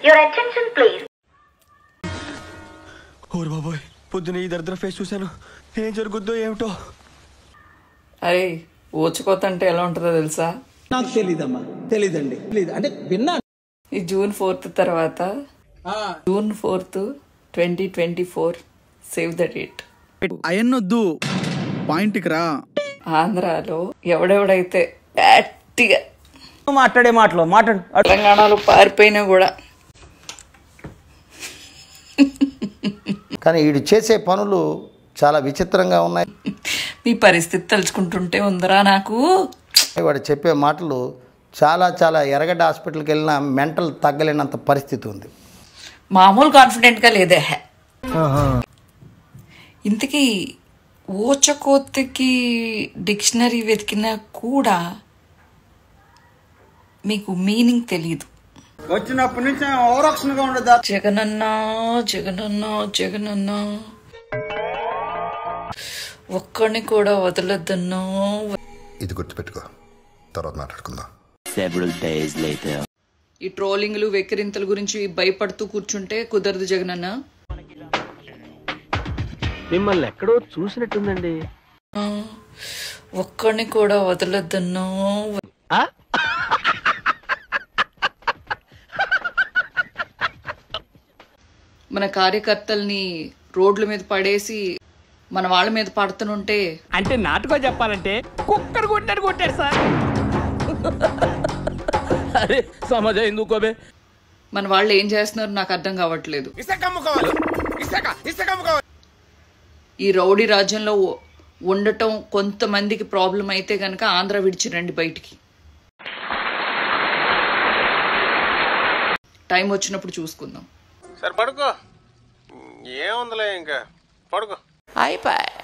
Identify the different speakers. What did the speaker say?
Speaker 1: Your attention, please.
Speaker 2: ఓరు బాబోయ్ పొద్దున ఈ దరిద్ర ఫేస్ చూశాను ఏం జరుగుద్దో ఏమిటో
Speaker 3: అరే ఊచుకోత అంటే ఎలా ఉంటుందో తెలుసా
Speaker 4: నాకు తెలీదమ్మా తెలీదండి తెలీదు అంటే విన్నా
Speaker 3: ఈ జూన్ ఫోర్త్ తర్వాత June fourth twenty twenty four save the date
Speaker 5: అయన్నొద్దు పాయింట్కి రా
Speaker 3: ఆంధ్రాలో ఎవడెవడైతే గట్టిగా
Speaker 6: మాట్లాడే మాటలు మాట్లాడు
Speaker 3: తెలంగాణలో పారిపోయినా కూడా
Speaker 7: కానీ వీడు చేసే పనులు చాలా విచిత్రంగా ఉన్నాయి
Speaker 3: మీ పరిస్థితి తలుచుకుంటుంటే ఉందరా నాకు
Speaker 7: వాడు చెప్పే మాటలు చాలా చాలా ఎరగడ్డ హాస్పిటల్కి వెళ్ళిన మెంటల్ తగ్గలేనంత పరిస్థితి ఉంది
Speaker 3: మామూలు కాన్ఫిడెంట్గా లేదే ఇంతకీ ఊచకోతకి డిక్షనరీ వెతికినా కూడా మీకు మీనింగ్ తెలీదు
Speaker 4: వచ్చినప్పటి నుంచి ఓరక్షణగా ఉండదు
Speaker 3: జగనన్న జగనన్న జగనన్న ఒక్కడిని కూడా వదలొద్దన్నా
Speaker 8: ఇది గుర్తుపెట్టుకో తర్వాత మాట్లాడుకుందాం
Speaker 3: ఈ ట్రోలింగ్లు వెక్కిరింతల గురించి భయపడుతూ కూర్చుంటే కుదరదు జగనన్న
Speaker 6: మిమ్మల్ని ఎక్కడో చూసినట్టుందండి
Speaker 3: ఆ, ఒక్కడిని కూడా వదలొద్దన్నా మన కార్యకర్తల్ని రోడ్ల మీద పడేసి మన వాళ్ళ మీద పడుతుంటే
Speaker 6: అంటే నాటుకో చెప్పాలంటే కుక్కర్ కొట్టాడు కొట్టాడు సార్ అరే సమాజం ఎందుకోబే
Speaker 3: మన వాళ్ళు ఏం చేస్తున్నారు నాకు అర్థం కావట్లేదు ఈ రౌడీ రాజ్యంలో ఉ- ఉండటం కొంతమందికి ప్రాబ్లం అయితే గనక ఆంధ్ర విడిచి రండి బయటికి టైం వచ్చినప్పుడు చూసుకుందాం
Speaker 9: సరే పడుకో ఏముందిలే ఇంకా పడుకో
Speaker 3: అయిపోయి